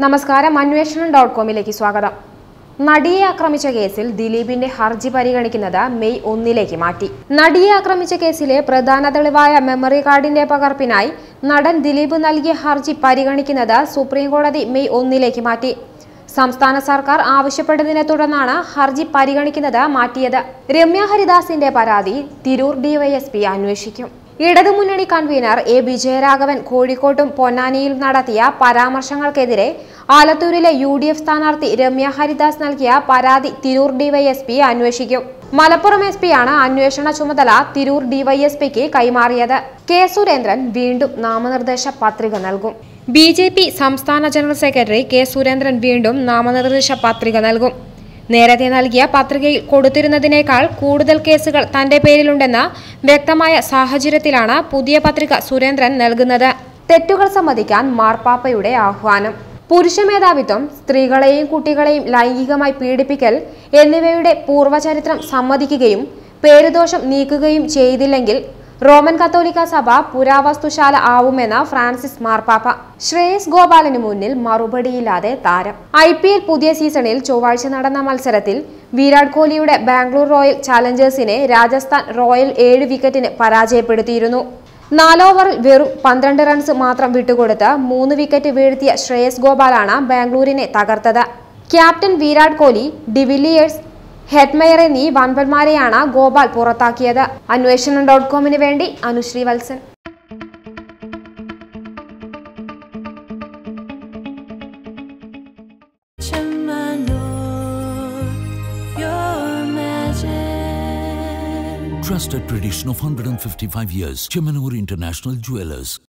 നമസ്കാരം അന്വേഷണം ഡോട്ട് കോമിലേക്ക് സ്വാഗതം നടിയെ ആക്രമിച്ച കേസിൽ ദിലീപിന്റെ ഹർജി പരിഗണിക്കുന്നത് മെയ് ഒന്നിലേക്ക് മാറ്റി നടിയെ ആക്രമിച്ച കേസിലെ പ്രധാന തെളിവായ മെമ്മറി കാർഡിന്റെ പകർപ്പിനായി നടൻ ദിലീപ് നൽകിയ ഹർജി പരിഗണിക്കുന്നത് സുപ്രീം കോടതി മെയ് ഒന്നിലേക്ക് മാറ്റി സംസ്ഥാന സർക്കാർ ആവശ്യപ്പെട്ടതിനെ തുടർന്നാണ് ഹർജി പരിഗണിക്കുന്നത് മാറ്റിയത് രമ്യ ഹരിദാസിന്റെ പരാതി തിരൂർ ഡിവൈഎസ്പി അന്വേഷിക്കും ഇടതുമുന്നണി കൺവീനർ എ വിജയരാഘവൻ കോഴിക്കോട്ടും പൊന്നാനിയിലും നടത്തിയ പരാമർശങ്ങൾക്കെതിരെ ആലത്തൂരിലെ യു ഡി എഫ് സ്ഥാനാർത്ഥി രമ്യ ഹരിദാസ് നൽകിയ പരാതി തിരൂർ ഡിവൈഎസ്പി അന്വേഷിക്കും മലപ്പുറം എസ് പിയാണ് അന്വേഷണ ചുമതല തിരൂർ ഡിവൈഎസ്പിക്ക് കൈമാറിയത് കെ സുരേന്ദ്രൻ വീണ്ടും നാമനിർദ്ദേശ പത്രിക നൽകും ബി ജെ പി സംസ്ഥാന ജനറൽ സെക്രട്ടറി കെ സുരേന്ദ്രൻ വീണ്ടും നാമനിർദ്ദേശ പത്രിക നൽകും നേരത്തെ നൽകിയ പത്രികയിൽ കൊടുത്തിരുന്നതിനേക്കാൾ കൂടുതൽ കേസുകൾ തന്റെ പേരിലുണ്ടെന്ന വ്യക്തമായ സാഹചര്യത്തിലാണ് പുതിയ പത്രിക സുരേന്ദ്രൻ നൽകുന്നത് തെറ്റുകൾ സമ്മതിക്കാൻ മാർപ്പാപ്പയുടെ ആഹ്വാനം പുരുഷ മേധാവിത്വം സ്ത്രീകളെയും കുട്ടികളെയും ലൈംഗികമായി പീഡിപ്പിക്കൽ എന്നിവയുടെ പൂർവ്വചരിത്രം സമ്മതിക്കുകയും പേരുദോഷം നീക്കുകയും ചെയ്തില്ലെങ്കിൽ റോമൻ കത്തോലിക്ക സഭ പുരാവസ്തുശാല ആവുമെന്ന ഫ്രാൻസിസ് മാർപ്പാപ്പ ശ്രേയസ് ഗോപാലിന് മുന്നിൽ മറുപടിയില്ലാതെ താരം ഐ പി എൽ പുതിയ സീസണിൽ ചൊവ്വാഴ്ച നടന്ന മത്സരത്തിൽ വിരാട് കോഹ്ലിയുടെ ബാംഗ്ലൂർ റോയൽ ചാലഞ്ചേഴ്സിനെ രാജസ്ഥാൻ റോയൽ ഏഴ് വിക്കറ്റിന് പരാജയപ്പെടുത്തിയിരുന്നു നാലോവറിൽ വെറും പന്ത്രണ്ട് റൺസ് മാത്രം വിട്ടുകൊടുത്ത് മൂന്ന് വിക്കറ്റ് വീഴ്ത്തിയ ശ്രേയസ് ഗോപാലാണ് ബാംഗ്ലൂരിനെ തകർത്തത് captain Virat Kohli de Villiers Hetmyer എന്നീ വൻപന്മാരെയാണ് ഗോപാൽ പുറത്താക്കിയത് അന്വേഷണം ഡോട്ട് കോമിന് വേണ്ടി Anusree Valsan my lord, your majesty. Trusted tradition of 155 years. Chemanur International Jewelers.